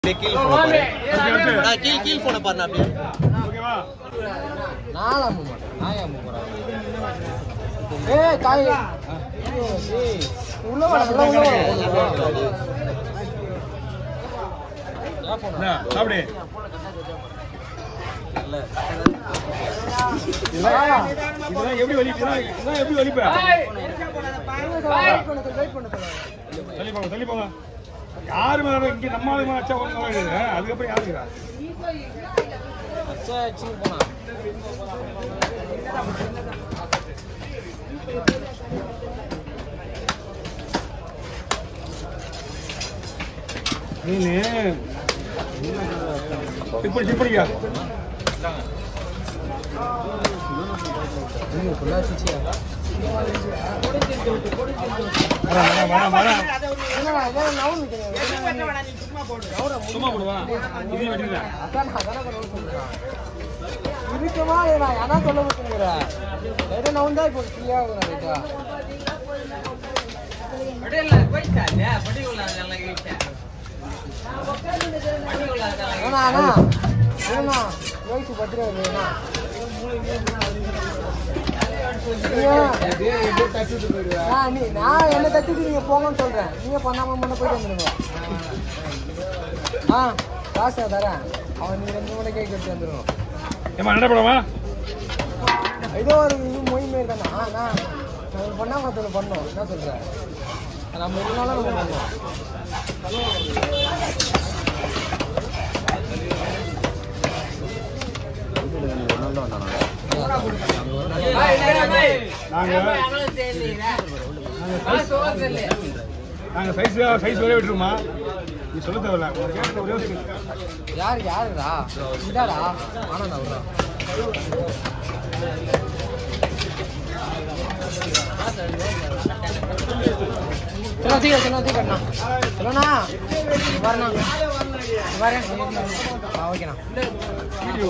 அப்படியே கீழ் போன பாரு நான் கீழ் கீழ் போன பாரு நான் அப்படியே ஓகேவா நான் அம்ப மாட்டேன் நான் ஏன் அம்ப போறேன் ஏய் காய் ஏய் உள்ள வா உள்ள உள்ள வா உள்ள வா. ஏன் போன? என்ன, சாப்பிடு இதெல்லாம் இதெல்லாம் எப்படி வலி இதெல்லாம் இதெல்லாம் எப்படி வலிப்ப வெயிட் பண்ணு வெயிட் பண்ணு தள்ளி போங்க தள்ளி போங்க யாரு மேல இங்க நம்ம ஆளு மேல அச்சா ஒண்ணு வேண்டியது அதுக்கப்புறம் யாருக்குறா அச்சா சின்ன போனா நீனு இப்படி இப்படியா நீங்க ஃபுல்லா சிச்சியா வரேன் வரேன் வரேன் வரேன் என்னடா இதெல்லாம் நவுன் நிக்கிறேன் சும்மா போடுவா இது வெட்டிடுறேன் அதான் அதான நவுன் சொல்றேன் இருக்குமா நான் அதான் சொல்ல மாட்டேங்கிறேன் எது நவுன் தான் இப்போ ஃப்ரீயா ஆகுறேன் ரைட்டா அண்ணா அண்ணா அண்ணா யோசிச்சு பத்திரம் நான் என்ன தட்டிட்டு நீங்க போங்கன்னு சொல்றேன் நீங்க பண்ணாம முன்ன போயிட்டு வந்துருங்க ஆ காசு தரேன் அவன் நீ ரெண்டு மணி கேக் எடுத்து வந்துடும் ஏமா என்ன படமா ஏதோ ஒரு இது மொய் மாரி தானே ஆ நான் நான் பண்ணாம ஒருத்தர் பண்ணோம் என்ன சொல்றேன் நம்ம இருந்தாலும் நம்ம பண்ணோம் நாங்க நாங்க சைஸ் சைஸ் வரைய விட்டுருமா நீ சொல்ல தேவையில்ல உனக்கு கேட்ட ஒரே ஒரு விஷயம். யாரு யாருடா இதாடா ஆனா அவரா चलो ठीक है चलो ठीक करना चलो ना वरना வரேன் ஆ ஓகேண்ணா வீடியோ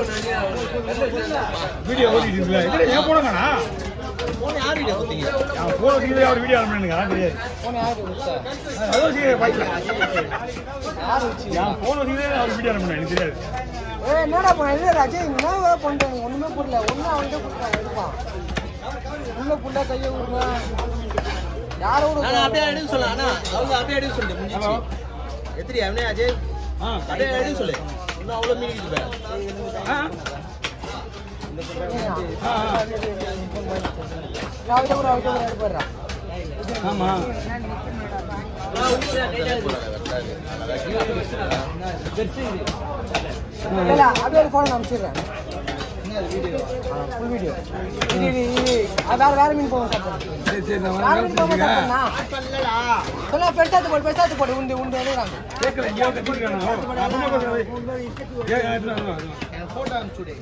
வீடியோ ஓடிட்டு இருக்குல்ல இல்ல ஏன் போனங்கண்ணா போன் யார் வீடியோ குத்தீங்க அவன் போன வச்சுக்கிட்டே அவர் வீடியோ அனுப்பினுங்க அதான் தெரியாது ஃபோன் யாரு வச்சா அதான் சரி பைக்ல யாரு வச்சு என் போன வச்சுக்கிட்டே அவர் வீடியோ அனுப்பினேன் எனக்கு தெரியாது ஏய் என்னடா பண்ண இல்ல ராஜே என்ன வேலை பண்றேன் ஒண்ணுமே புரியல ஒண்ணு அவன்கிட்ட கொடுத்தான் எடுப்பான் உள்ள புள்ள கைய விடுறான் யாரோட நான் அப்படியே எடுக்க சொல்ல அண்ணா அவங்க அப்படியே எடுக்க சொல்லு முடிஞ்சிச்சு எத்திரி அவனே அஜய் ஆ அப்படியே எடுக்க சொல்லு இன்னும் அவ்வளோ மீன் இருக்குது ஆ ஆ, ஆ. அவகிட்ட கூட அவகிட்ட கூட எடுப்பாடுறா ஆமா இல்ல அப்படியே ஒரு போன் அனுப்பிச்சிடுறேன் ஃபுல் வீடியோ இது இது இது அது வேற வேற மீன் போகும் சாப்பிடுறேன் சரி சரி நான் வேற வேலை மீன் போகும் செஞ்சுக்கிறேன். சாப்பிடுறா சொல்ல பெருசாத்து போடு பெருசாத்து போடு உண்டு உண்டு எழுதுறாங்க கேட்கல இங்கே கட்டிருக்கானு நான் ரொம்ப கொஞ்சம் ஏ ஏ எடுத்துட்டு வா, எடுத்துட்டு வா. ஃபோட்டோ அனுப்பிச்சுடு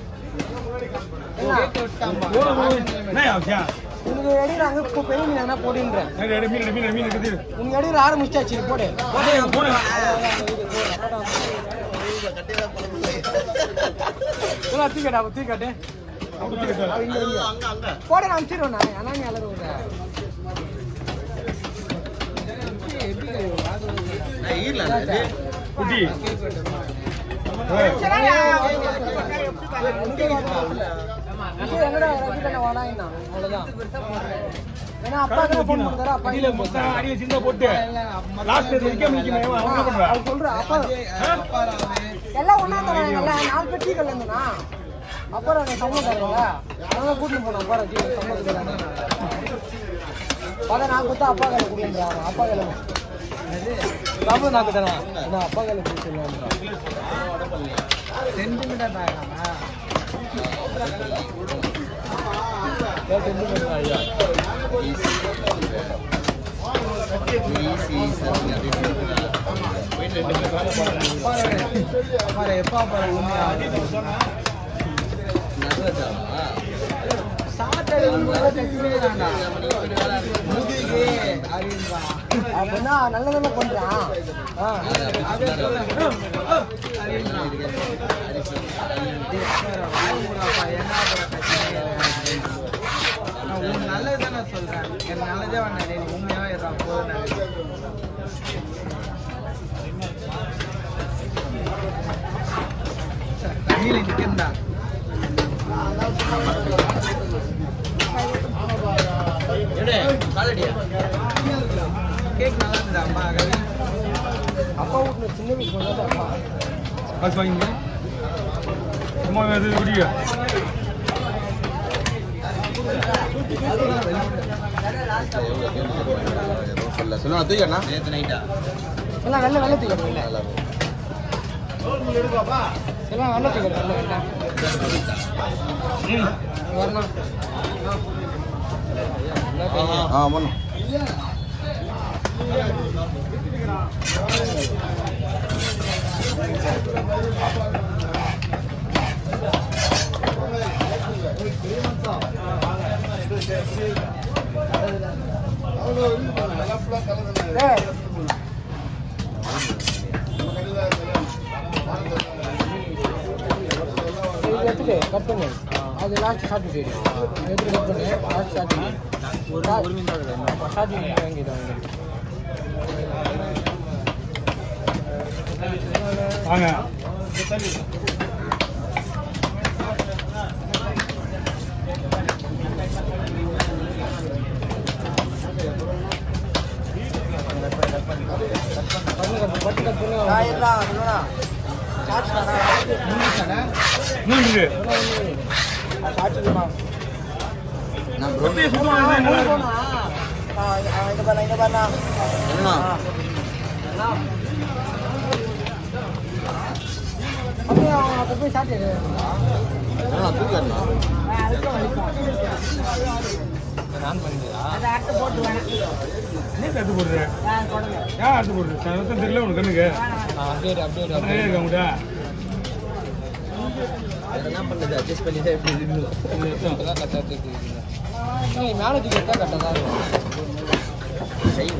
போடு, போடு. என்ன அவசியம் உனக்கு எடுக்கிறாங்க இப்போ பெரிய மீன் எதனா போடுன்றேன் எடு, எடு, மீன் எடு, மீன் எடு, மீன் எடுக்குது. உனக்கு எடுக்கிற ஆரம்பிச்சாச்சு போடு போடு, போடு. சொல்ல தூக்கட்டா தூக்கட்டு அப்படி கேட்காத. இங்க இங்க அங்க அங்க போட நான் அனுப்பிச்சிடுவேன் நான் அண்ணா நீ அலற விடுற நான் ஈரல அது குட்டி. எங்கடா ரஜிகண்ணா வாடாயின்னா அவ்வளவுதான் ஏன்னா அப்பா கணக்கு தான் ஃபோன் வைக்கணும். பண்ணுறாரு அப்பா அடியில மொத்தம் அடியில சின்ன போட்டு லாஸ்ட் நிக்க நிக்க அவன் என்ன பண்ணுவா அவர் சொல்ற அப்பா எல்லாம் ஒண்ணா தராங்க எல்லாம் நாலு பேர் டீ கல்ல இருந்தனா அப்புறம் எனக்கு சம்பளம் தரல அவங்க கூட்டிட்டு போனோம் அப்பா டீ சம்பளம் பார்த்தா நான் கொடுத்தா அப்பா கையில குடிக்கிறான் அப்பா கையில பாபு நாக்கு தரேன் என்ன அப்பா கையில குடி சொல்லுவாங்க சென்டிமீட்டர் தாங்க சென்டிமீட்டர் ஐயா எப்பா பாரு உண்மையா அப்படின்னா நல்ல நல்ல பண்றான் ஆ. நல்லது தானே சொல்றேன் எனக்கு நல்லதே வேணாம் நீ உண்மையாவே இருக்கான் போதும் சாப்பிட சின்ன பீஸ் பண்ணா சாப்பிடலாம் காசு வாங்கிங்க சும்மா இது குடிக்க சொல்ல சொல்லுங்க தூக்கண்ணா நேற்று நைட்டா எல்லாம் வெள்ளை வெள்ளை தூக்கிடும் இல்லை எல்லாம் வெள்ளை தூக்கிடும் வெள்ளை வெள்ளை ம் வரணும் ஆ பண்ணும் ஏய் இது எடுத்துட்டு கட் பண்ணு அது லாஸ்ட் சாப்பிட்டு எடுத்து கட் பண்ணு லாஸ்ட் சாப்பிட்டு ஒரு ஒரு மீன் தான் சாப்பிட்டு வாங்கிடுவாங்க வாங்க பண்ணு கட் பட்டு கட் பண்ணு இன்னும் இருக்கு சாப்பிட்டுமா நான் ப்ரோ அப்படியே சுத்தமா இருந்தா நல்லா இருக்கும். இந்த பண்ண இந்த பண்ணா என்ன அப்படியே அவன் அப்போ போய் சாப்பிட்டு என்ன தூக்கண்ணா நான் பண்ணியா அதை அடுத்து போட்டுருவேன் நீ எடுத்து போடுற யார் எடுத்து போடுற சத்தம் தெரியல உனக்கு கண்ணுக்கு அப்படியே அப்படியே நிறைய இருக்க உங்கள்கிட்ட என்ன பண்ணுறது அட்ஜஸ்ட் பண்ணி தான் எப்படி இருக்கணும் கரெக்டாக தூக்கிட்டு மேலே தூக்கி எடுத்தா கரெக்டாக தான் இருக்கும் செய்யுது